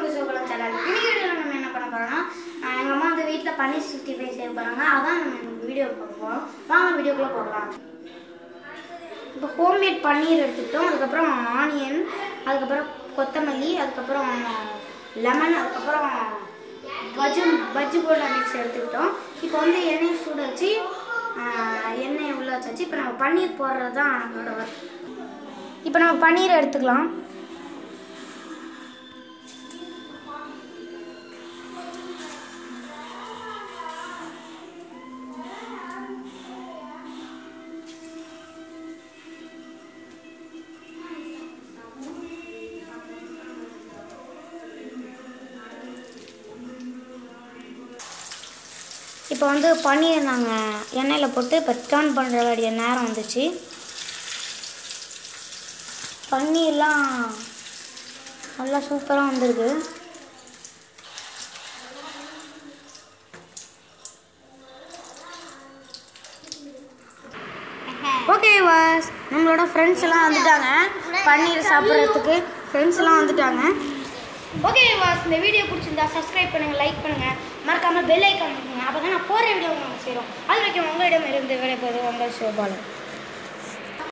உங்கள் சோகலம் சேனல் இன்னைக்கு வீடியோவில் நம்ம என்ன பண்ண போகிறோம்னா எங்கள் அம்மா வந்து வீட்டில் பன்னீர் சிக்ஸ்டி ஃபைவ் செய்ய போகிறாங்க அதான் நம்ம இந்த வீடியோ பார்க்க போகிறோம் வாங்க வீடியோக்குள்ளே போகலாம் இப்போ ஹோம்மேட் பன்னீர் எடுத்துக்கிட்டோம் அதுக்கப்புறம் ஆனியன் அதுக்கப்புறம் கொத்தமல்லி அதுக்கப்புறம் லெமன் அதுக்கப்புறம் பஜ்ஜு பஜ்ஜு போண்டா மிக்ஸ் எடுத்துக்கிட்டோம் இப்போ வந்து எண்ணெய் சூட வச்சு ஆஹ், எண்ணெயை உள்ளே வச்சாச்சு இப்போ நம்ம பன்னீர் போடுறது தான் நம்மளோட ஒர்க் இப்போ நம்ம பன்னீர் எடுத்துக்கலாம் இப்போ வந்து பன்னீர் நாங்கள் எண்ணெயில் போட்டு இப்போ டர்ன் பண்ணுற வேண்டிய நேரம் வந்துச்சு பன்னீர்லாம் நல்லா சூப்பராக வந்திருக்கு ஓகே வாஸ் நம்மளோட ஃப்ரெண்ட்ஸ் எல்லாம் வந்துட்டாங்க பன்னீர் சாப்பிட்றதுக்கு ஃப்ரெண்ட்ஸ் எல்லாம் வந்துட்டாங்க ஓகே வாஸ் இந்த வீடியோ பிடிச்சிருந்தா சப்ஸ்கிரைப் பண்ணுங்க லைக் பண்ணுங்க மறக்காம பெல் ஐக்கான் பண்ணுங்க அப்போ தான் நான் போகிற வீடியோ உங்களுக்கு சேரும் அது வரைக்கும் உங்களிடம் இருந்து விடைபெறுவது உங்கள் சிவபாலன்